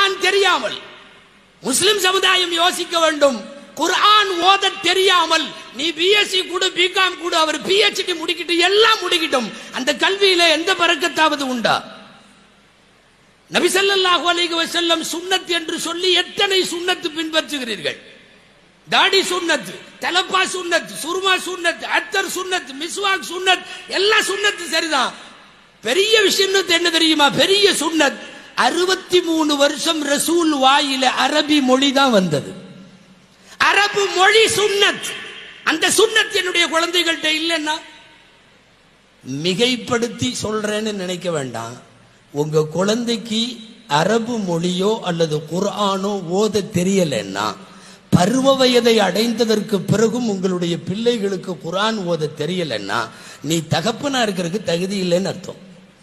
குர்ஆன் தெரியாமல் முஸ்லிம் சமுதாயம் யோசிக்க வேண்டும் குர்ஆன் ஓத தெரியாமல் நீ பிஎஸ்சி கூட பிகாம் கூட அவர் பிஹெச்டி முடிக்கிட்டு எல்லாம் முடிக்கிட்டும் அந்த கல்வியில எந்த பறக்கத்தாவது உண்டா நபி ஸல்லல்லாஹு அலைஹி வஸல்லம் சுன்னத் என்று சொல்லி எத்தனை சுன்னத்து பின்பற்றுகிறீர்கள் தாடி சுன்னத் தலப்பா சுன்னத் சுர்மா சுன்னத் அத்தர் சுன்னத் மிஸ்வாக் சுன்னத் எல்லாம் சுன்னத்து சரிதான் பெரிய விஷயம் என்ன தெரியுமா பெரிய சுன்னத் அறுபத்தி மூணு வருஷம் ரசூல் வாயில அரபி மொழி தான் வந்தது அரபு மொழி சுன்னத் அந்த சுன்னத் என்னுடைய குழந்தைகள்கிட்ட இல்லைன்னா மிகைப்படுத்தி சொல்றேன்னு நினைக்க வேண்டாம் உங்க குழந்தைக்கு அரபு மொழியோ அல்லது குர்ஆனோ ஓத தெரியலன்னா பருவ வயதை அடைந்ததற்கு பிறகும் உங்களுடைய பிள்ளைகளுக்கு குர்ஆன் ஓத தெரியலன்னா நீ தகப்பனா இருக்கிறதுக்கு தகுதி இல்லைன்னு அர்த்தம்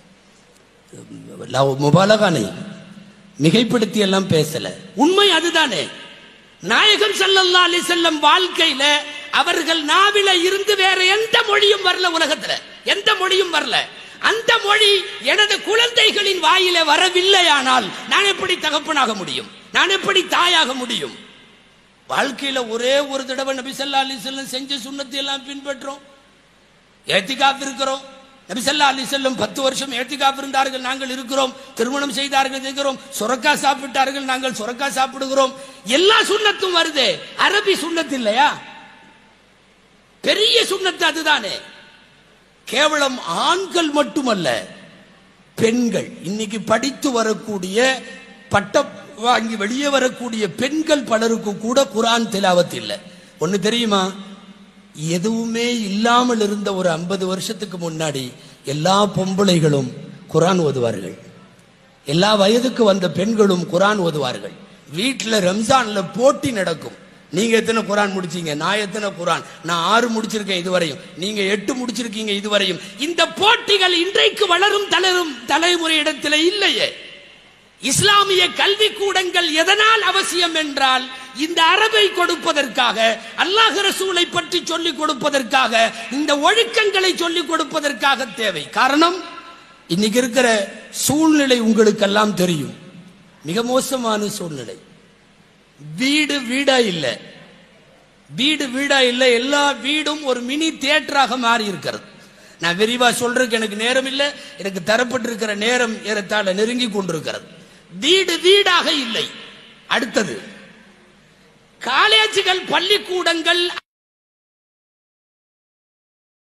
லவ் முபாலகானை மிகைப்படுத்தி எல்லாம் பேசல உண்மை அதுதானே நாயகம் ஸல்லல்லாஹு அலைஹி வஸல்லம் வாழ்க்கையில அவர்கள் நாவில இருந்து வேற எந்த மொழியும் வரல உலகத்துல எந்த மொழியும் வரல அந்த மொழி எனது குழந்தைகளின் வாயில வரவில்லையானால் நான் எப்படி தகப்பனாக முடியும் நான் எப்படி தாயாக முடியும் வாழ்க்கையில ஒரே ஒரு தடவை நபி ஸல்லல்லாஹு அலைஹி வஸல்லம் செஞ்ச சுன்னத்தை எல்லாம் பின்பற்றோம் ஏத்திகாப் இருக்கிறோம் நபி ஸல்லல்லாஹு அலைஹி வஸல்லம் பத்து வருஷம் ஏத்திகாப் இருந்தார்கள் நாங்கள் இருக்கிறோம் திருமணம் செய்தார்கள் இருக்கிறோம் சுரக்கா சாப்பிட்டார்கள் நாங்கள் சுரக்கா சாப்பிடுகிறோம் எல்லா சுன்னத்தும் வருதே அரபி சுன்னத்து இல்லையா பெரிய சுன்னத்து அதுதானே கேவலம் ஆண்கள் மட்டுமல்ல பெண்கள் இன்னைக்கு படித்து வரக்கூடிய பட்டம் வாங்கி வெளியே வரக்கூடிய பெண்கள் பலருக்கு கூட குரான் திலாவத் இல்லை ஒன்னு தெரியுமா எதுவுமே இல்லாமல் இருந்த ஒரு ஐம்பது வருஷத்துக்கு முன்னாடி எல்லா பொம்பளைகளும் குரான் ஓதுவார்கள் எல்லா வயதுக்கு வந்த பெண்களும் குரான் ஓதுவார்கள் வீட்டில் ரம்ஜான்ல போட்டி நடக்கும் நீங்க எத்தனை குரான் முடிச்சீங்க நான் எத்தனை குரான் நான் ஆறு முடிச்சிருக்கேன் இதுவரையும் நீங்க எட்டு முடிச்சிருக்கீங்க இதுவரையும் இந்த போட்டிகள் இன்றைக்கு வளரும் தளரும் தலைமுறை இடத்துல இல்லையே இஸ்லாமிய கல்வி கூடங்கள் எதனால் அவசியம் என்றால் இந்த அரபை கொடுப்பதற்காக அல்லாஹ் ரசூலை பற்றி சொல்லிக் கொடுப்பதற்காக இந்த ஒழுக்கங்களை சொல்லிக் கொடுப்பதற்காக தேவை காரணம் இன்னைக்கு இருக்கிற சூழ்நிலை உங்களுக்கெல்லாம் தெரியும் மிக மோசமான சூழ்நிலை வீடு வீடா இல்ல வீடு வீடா இல்ல எல்லா வீடும் ஒரு மினி தியேட்டராக மாறி இருக்கிறது நான் விரிவா சொல்றதுக்கு எனக்கு நேரம் இல்லை எனக்கு தரப்பட்டிருக்கிற நேரம் ஏறத்தாழ நெருங்கி கொண்டிருக்கிறது வீடு வீடாக இல்லை அடுத்தது காலேஜுகள் பள்ளிக்கூடங்கள்